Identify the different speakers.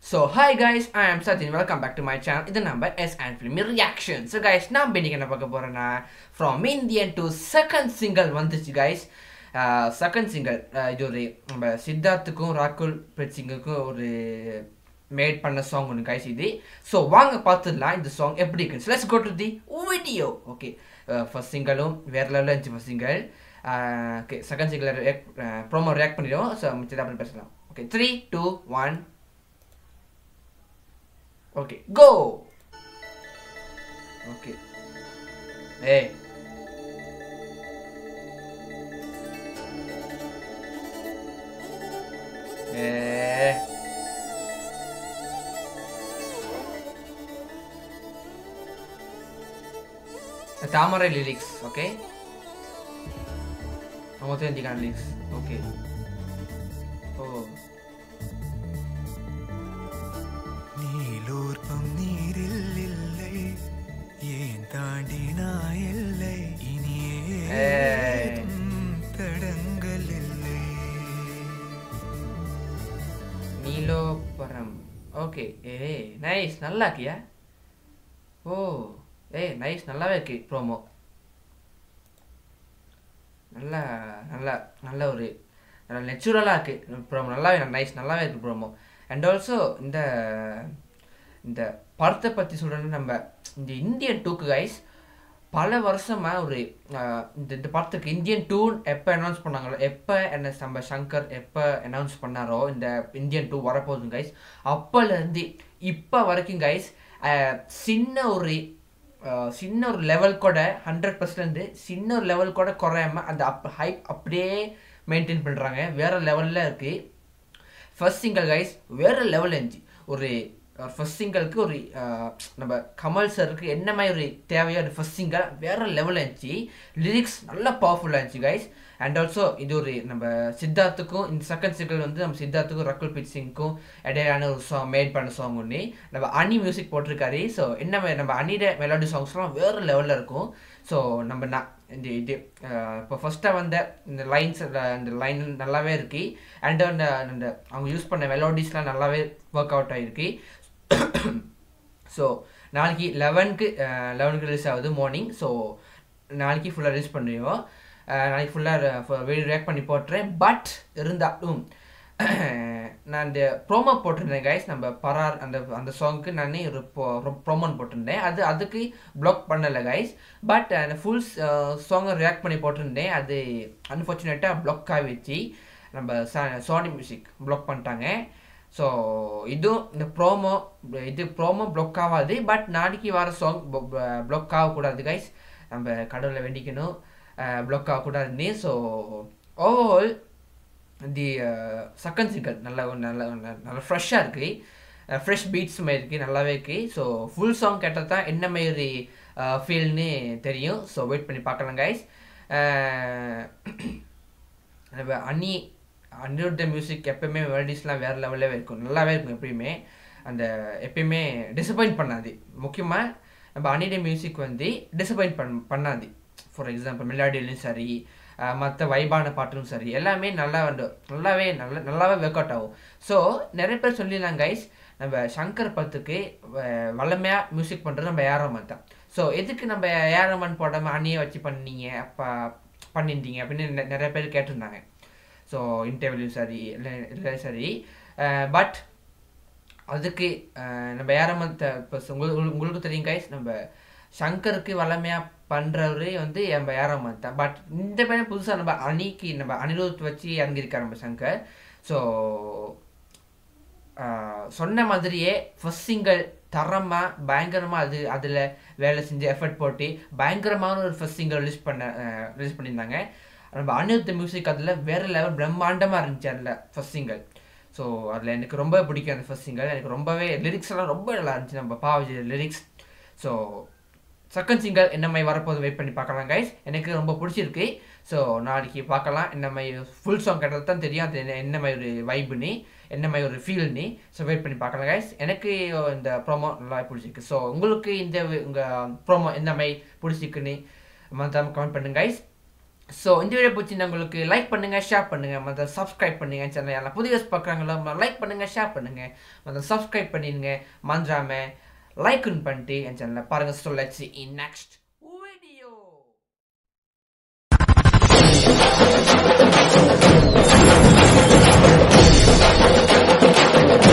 Speaker 1: So hi guys I am Sachin welcome back to my channel இது நம்ம S and film reaction so guys நான் இன்னைக்கு என்ன பார்க்க போகிறேன்னா from Indian two second single வந்துச்சு கைஸ் செகண்ட் சிங்கிள் இது ஒரு நம்ம சித்தார்த்துக்கும் ராகுல் பிரீத் சிங்குக்கும் ஒரு மேட் பண்ண சாங் ஒன்று கைஸ் இது ஸோ வாங்க பார்த்துடலாம் இந்த சாங் எப்படி இருக்குன்னு let's go to the video okay first சிங்கிளும் வேறு லெவலில் இருந்துச்சு first single okay second single react promo react பண்ணிடுவோம் ஸோ மிச்சத்தை அப்புறம் பேசலாம் okay three two one okay go okay ஏய் ஏ தாமரை லிரிக்ஸ் ஓகே மொத்தம் ஹிந்திக்கான லிரிக்ஸ் ஓகே ஓ
Speaker 2: நீலூர்ப்பம் நீரில் இல்லை ஏன் தாண்டினா எல்லை இனியே
Speaker 1: ஏய்.
Speaker 2: தடங்கள் இல்லை
Speaker 1: நீலோபரம் ஓகே ஏ நைஸ் நல்லா இருக்கியா ஓ ஏய் நைஸ் நல்லாவே இருக்கு ப்ரோமோ நல்லா நல்லா நல்ல ஒரு நல்ல நெச்சுரலாக இருக்கு ப்ரோமோ நல்லாவே நைஸ் நல்லாவே இருக்கு ப்ரோமோ அண்ட் ஆல்சோ இந்த இந்த படத்தை பற்றி சொல்கிறேன்னா நம்ம இந்த இந்தியன் டூக்கு கைஸ் பல வருஷமாக ஒரு ஆஹ், இந்த இந்த படத்துக்கு இந்தியன் டூ எப்போ அனௌன்ஸ் பண்ணாங்களோ எப்போ என்ன நம்ம சங்கர் எப்போ அனௌன்ஸ் பண்ணாரோ இந்த இந்தியன் டூ வரப்போகுது கைஸ் அப்போலேருந்து இப்போ வரைக்கும் கைஸ் சின்ன ஒரு ஆஹ், சின்ன ஒரு லெவல் கூட ஹண்ட்ரட் பர்சன்ட் சின்ன ஒரு லெவல் கூட குறையாம அந்த அப் ஹைப் அப்படியே மெயின்டைன் பண்ணுறாங்க வேற லெவலில் இருக்குது ஃபர்ஸ்ட் சிங்கிள் கைஸ் வேற லெவல் இருந்துச்சு ஒரு ஃபர்ஸ்ட் சிங்கிளுக்கு ஒரு அஹ், நம்ம கமல் சருக்கு என்ன மாதிரி ஒரு தேவையோ ஒரு ஃபர்ஸ்ட் சிங்கிள் வேற லெவலில் இருந்துச்சு லிரிக்ஸ் நல்லா பவர்ஃபுல்லாக இருந்துச்சு கைஸ் அண்ட் ஆல்சோ இது ஒரு நம்ம சித்தார்த்துக்கும் இந்த செகண்ட் சிங்கிள் வந்து நம்ம சித்தார்த்துக்கும் ரகுல் பிரீத் சிங்க்கும் இடையிலான ஒரு சாங் மேட் பண்ண சாங் ஒன்று நம்ம அனி மியூசிக் போட்டிருக்காரு ஸோ என்ன மே- நம்ம அனியோட மெலோடி சாங்ஸ்லாம் வேறு லெவலில் இருக்கும் ஸோ நம்ம நான் இந்த இது அஹ், இப்போ ஃபஸ்ட்டாக வந்த இந்த லைன்ஸ் இந்த லைன் நல்லாவே இருக்கு அண்ட் அந்த அந்த அவங்க யூஸ் பண்ண மெலோடிஸ்லாம் நல்லாவே ஒர்க் அவுட் ஆகிருக்கு ஸோ நாளைக்கு லெவனுக்கு லெவனுக்கு ரிலீஸ் ஆகுது மார்னிங் ஸோ நாளைக்கு ஃபுல்லாக ரிலீஸ் பண்ணுவோம் நாளைக்கு ஃபுல்லாக வீடியோ ரியாக்ட் பண்ணி போட்டுறேன் பட் இருந்தாலும் நான் இந்த ப்ரோமோ போட்டிருந்தேன் கைஸ் நம்ம பரார் அந்த அந்த சாங்க்கு நான் ஒரு ப்ரோமோன் போட்டிருந்தேன் அது அதுக்கு ப்ளாக் பண்ணலை கைஸ் பட் அந்த ஃபுல் சாங்கை ரியாக்ட் பண்ணி போட்டிருந்தேன் அது அன்ஃபார்ச்சுனேட்டாக ப்ளாக் ஆகிடுச்சு நம்ம சோனி மியூசிக் ப்ளாக் பண்ணிட்டாங்க ஸோ இதுவும் இந்த ப்ரோமோ இது ப்ரோமோ ப்ளாக் ஆகாது பட் நாளைக்கு வர சாங் ப்ளாக் ஆகக்கூடாது கைஸ் நம்ம கடவுளை வேண்டிக்கணும் ப்ளாக் ஆகக்கூடாதுன்னு so overall the second single நல்லா நல்ல நல்ல ஃப்ரெஷ்ஷாக இருக்குது ஃப்ரெஷ் பீட்ஸ் மாதிரி இருக்குது நல்லாவே இருக்குது ஸோ ஃபுல் சாங் கேட்டால் தான் என்ன மாதிரி ஃபீல்னு தெரியும் ஸோ வெயிட் பண்ணி பார்க்கலாம் கைஸ் நம்ம அன்னி அனிருத்த மியூசிக் எப்பயுமே மெலடிஸ்லாம் வேறு லெவலில் இருக்கும் நல்லாவே இருக்கும் எப்பயுமே அந்த எப்பயுமே டிசப்பாயிண்ட் பண்ணாது முக்கியமாக நம்ம அனிட மியூசிக் வந்து டிசப்பாயிண்ட் பண் பண்ணாது ஃபார் எக்ஸாம்பிள் மெலாடியிலும் சரி மற்ற வைபான பாட்டும் சரி எல்லாமே நல்லா வந்து நல்லாவே நல்ல நல்லாவே ஒர்க் அவுட் ஆகும் ஸோ நிறைய பேர் சொல்லிடலாம் கைஸ் நம்ம சங்கர் பத்துக்கு வல்லமையாக மியூசிக் பண்ணுறது நம்ம ஏஆர்எமன் தான் ஸோ எதுக்கு நம்ம ஏஆர்எமன் போடாமல் அணியை வச்சு பண்ணீங்க அப்போ பண்ணியிருந்தீங்க அப்படின்னு நெ- நிறைய பேர் கேட்டிருந்தாங்க ஸோ இன்டர்வியூ சரி இல்லை இல்லை சரி பட் அதுக்கு அஹ், நம்ம ஏஆர்எமன் இப்போ உங்களுக்கு உங்களுக்கு தெரியும் கைஸ் நம்ம சங்கருக்கு வல்லமையாக பண்ணுறவரு வந்து நம்ம ஏஆர்எமன் தான் பட் இந்த பையன் புதுசாக நம்ம அணிக்கு நம்ம அனிருத் வச்சு இறங்கியிருக்காரு நம்ம சங்கர் ஸோ ஆஹ் சொன்ன மாதிரியே ஃபர்ஸ்ட் சிங்கிள் தரமாக பயங்கரமாக அது அதில் வேலை செஞ்சு எஃபர்ட் போட்டு பயங்கரமான ஒரு ஃபர்ஸ்ட் சிங்கிள் ரிலீஸ் பண்ண ரிலீஸ் பண்ணியிருந்தாங்க நம்ம அனிருத் மியூசிக் அதில் வேறு லெவல் பிரம்மாண்டமாக இருந்துச்சு அதில் ஃபர்ஸ்ட் சிங்கிள் ஸோ அதில் எனக்கு ரொம்ப பிடிக்கும் அந்த ஃபர்ஸ்ட் சிங்கிள் எனக்கு ரொம்பவே லிரிக்ஸ் எல்லாம் ரொம்ப நல்லா இருந்துச்சு நம்ம Pavaji lyrics so second single என்ன மாதிரி வரப்போது வெயிட் பண்ணி பார்க்கலாம் கைஸ் எனக்கு ரொம்ப பிடிச்சிருக்கு ஸோ நாளைக்கு பார்க்கலாம் என்ன மாதிரி ஃபுல் சாங் கேட்டது தான் தெரியும் அது என்ன என்ன மாதிரி ஒரு வைப்புன்னு என்ன மாதிரி ஒரு ஃபீல்னு ஸோ வெயிட் பண்ணி பார்க்கலாம் கைஸ் எனக்கு இந்த ப்ரோமோ நல்லா பிடிச்சிருக்கு ஸோ உங்களுக்கு இந்த உங்கள் ப்ரோமோ எந்த மாதிரி பிடிச்சிருக்குன்னு மறக்காம கமெண்ட் பண்ணுங்க கைஸ் ஸோ இந்த வீடியோ பிடிச்சிருந்தா உங்களுக்கு லைக் பண்ணுங்கள் ஷேர் பண்ணுங்கள் மற்ற சப்ஸ்கிரைப் பண்ணுங்க சேனல் யாரெல்லாம் புதிய பார்க்குறாங்களோ லைக் பண்ணுங்கள் ஷேர் பண்ணுங்கள் மற்ற சப்ஸ்கிரைப் பண்ணிடுங்க மறந்துடாம லைக்குன்னு பண்ணிட்டு என் சேனலை பாருங்கள் ஸோ லெட்ஸ் இன் நெக்ஸ்ட்